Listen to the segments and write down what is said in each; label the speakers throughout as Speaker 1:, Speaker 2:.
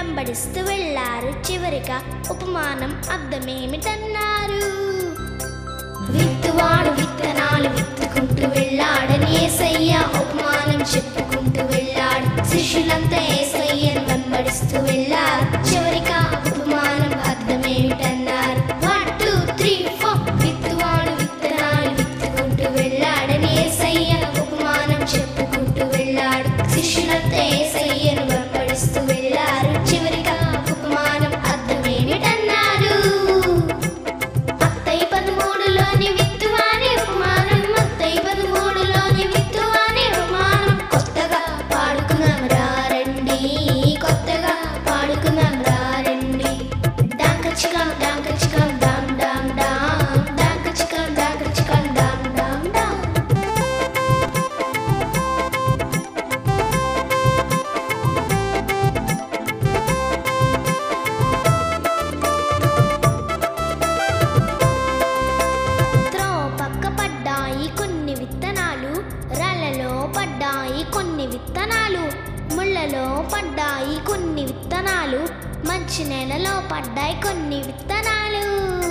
Speaker 1: వెంబడిస్తూ వెళ్ళారు చివరిగా ఉపమానం అర్థమేమిటన్నారు విత్తువాడు విత్తనాలు విత్తుకుంటూ వెళ్ళాడని ఏసయ్య ఉపమానం చెప్పుకుంటూ వెళ్ళాడు శిష్యులంతా ఏసయ్యను వెంబడిస్తూ వెళ్ళారు చివరిగా ఉపమానం అర్థమేమిటన్నారు వన్ టూ త్రీ ఫోర్ విత్తువాడు విత్తనాలు విత్తుకుంటూ వెళ్ళాడని ఏసయ్య ఉపమానం చెప్పుకుంటూ వెళ్ళాడు శిష్యులంతా ఏసయ్యను వెంబడిస్తూ వెళ్ళారు చివరిగా ఉపమానం అర్థమేమిటన్నారు మత్తయి పదమూడులోని విత్తువాని ఉపమానం మత్తయి పదమూడులోని విత్తువాని ఉపమానం కొత్తగా పాడుకున్నాం రండి కొత్తగా పాడుకున్నాం రండి డాంకచికం డాంకచికం డామ్ డామ్ డామ్ డాంకచికం డాంకచికం డామ్ డామ్ డామ్ త్రోవ పక్క పడ్డాయి కొన్ని విత్తనాలు రాళ్ళలో పడ్డాయి కొన్ని విత్తనాలు ముళ్ళలో పడ్డాయి కొన్ని విత్తనాలు మంచి నేలలో పడ్డాయి కొన్ని విత్తనాలు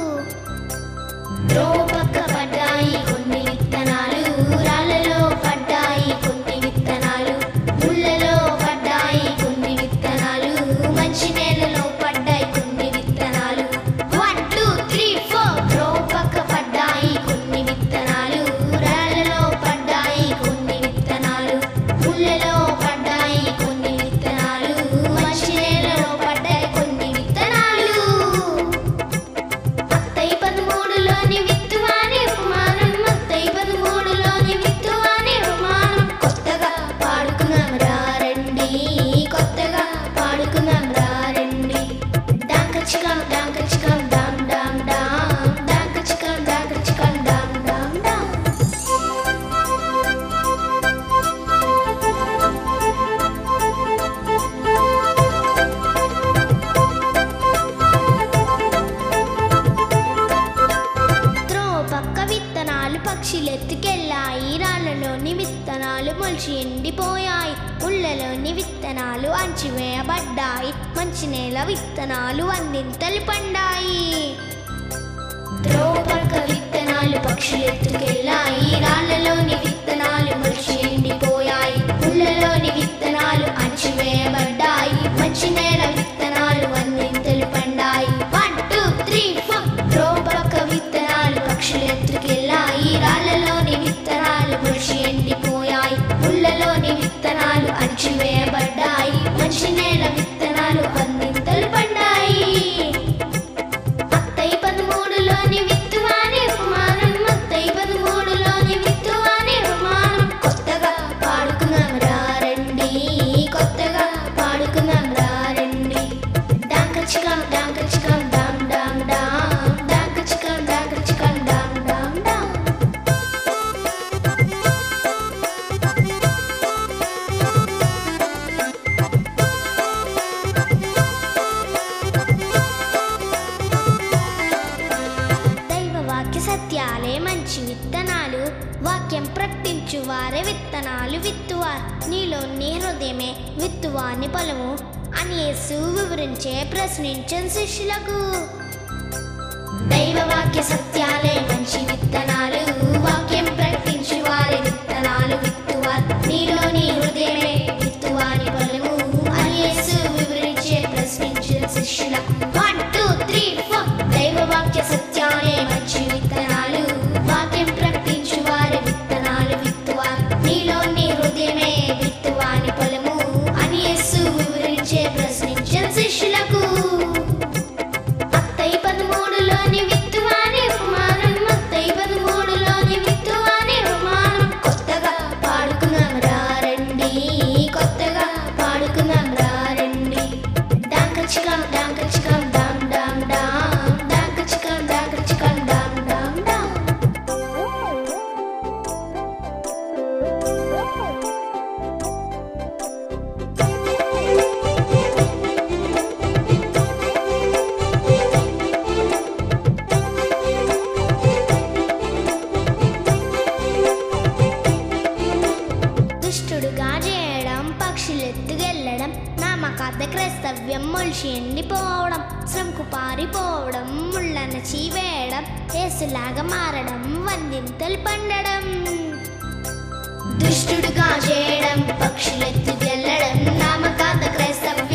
Speaker 1: త్రోవ పక్క పడ్డాయి కొన్ని విత్తనాలు రాళ్ళలో పడ్డాయి కొన్ని విత్తనాలు ముళ్ళలో పడ్డాయి కొన్ని విత్తనాలు మంచి నేలలో పడ్డాయి కొన్ని విత్తనాలు వన్ టూ త్రీ ఫోర్ త్రోవ పక్క పడ్డాయి కొన్ని విత్తనాలు రాళ్ళలో పడ్డాయి కొన్ని విత్తనాలు ముళ్ళలో పడ్డాయి కొన్ని విత్తనాలు మంచి నేలలో పడ్డాయి కొన్ని విత్తనాలు మత్తయి పదమూడులోని విత్తువాని ఉపమానం మత్తయి పదమూడులోని విత్తువాని ఉపమానం కొత్తగా పాడుకున్నాం రండి కొత్తగా పాడుకున్నాం రండి డాంకచికం డాంకచికం డామ్ డామ్ డామ్ డాంకచికం డాంకచికం డామ్ డామ్ డామ్ త్రోవ పక్క విత్తనాలు పక్షులెత్తుకెళ్ళాయి రాళ్ళలోని విత్తనాలు మొలిచి ఎండిపోయాయి ముళ్ళలోని విత్తనాలు అంచివేయబడ్డాయి మంచి నేల విత్తనాలు అన్నింతలు పండాయి త్రోవ పక్క విత్తనాలు పక్షులెత్తుకెళ్ళాయి రాళ్ళలోని విత్తనాలు మొలిచి ఎండిపోయాయి ముళ్ళలోని విత్తనాలు అంచివేయబడ్డాయి మంచి నేల విత్తనాలు అన్నింతలు పండాయి వన్ టూ త్రీ ఫోర్ త్రోవ పక్క విత్తనాలు పక్షులెత్తుకెళ్ళాయి రాళ్ళలోని విత్తనాలు మొలిచి ఎండిపోయాయి ముళ్ళలోని విత్తనాలు అంచివేయబడ్డాయి మంచి నేల విత్తనాలు అన్నింతలు పండాయి మత్తయి పదమూడులోని విత్తువాని ఉపమానం మత్తయి పదమూడులోని విత్తువాని ఉపమానం కొత్తగా పాడుకున్నాం రండి కొత్తగా పాడుకున్నాం రండి డాంకచికం డాంకచికం డామ్ డామ్ డామ్ డాంకచికం డాంకచికం డామ్ డామ్ డామ్ దైవ వాక్య సత్యాలే మంచి విత్తనాలు వాక్యం ప్రకటించు వారే విత్తనాలు విత్తువారు నీలో నీ హృదయమే విత్తువాని పొలము అని యేసు వివరించే ప్రశ్నించిన శిష్యులకు దైవ వాక్య సత్యాలే మంచి విత్తనాలు వాక్యం ప్రకటించు వారి విత్తనాలు విత్తువారు నీలో నీ హృదయమే విత్తువాని పొలము అని యేసు వివరించే ప్రశ్నించిన శిష్యులకు వన్ టూ త్రీ ఫోర్ దైవ వాక్య సత్యాలే మంచి విత్తనాలు వాక్యం ప్రకటించు వారి విత్తనాలు విత్తువారు నీలో నీ హృదయమే విత్తువాని పొలము అని యేసు వివరించే ప్రశ్నించిన శిష్యులకు మత్తయి పదమూడులోని విత్తువాని ఉపమానం మత్తయి పదమూడులోని విత్తువాని ఉపమానం కొత్తగా పాడుకున్నాం రండి కొత్తగా పాడుకున్నాం రండి డాంకచికం డాంకచికం డామ్ డామ్ డామ్ డాంకచికం డాంకచికం డామ్ డామ్ డామ్ దుష్టుడుగా చేయడం పక్షులెత్తుకెళ్ళడం నామకార్థ క్రైస్తవ్యం మొలిచి మొలిచి ఎండిపోవడం శ్రమకు పారిపోవడం ముళ్ళన చీవేయడం ఏసులాగా మారడం వందింతలు పండడం దుష్టుడుగా చేయడం పక్షులెత్తు గెల్లడం నామకాంత క్రైస్తవం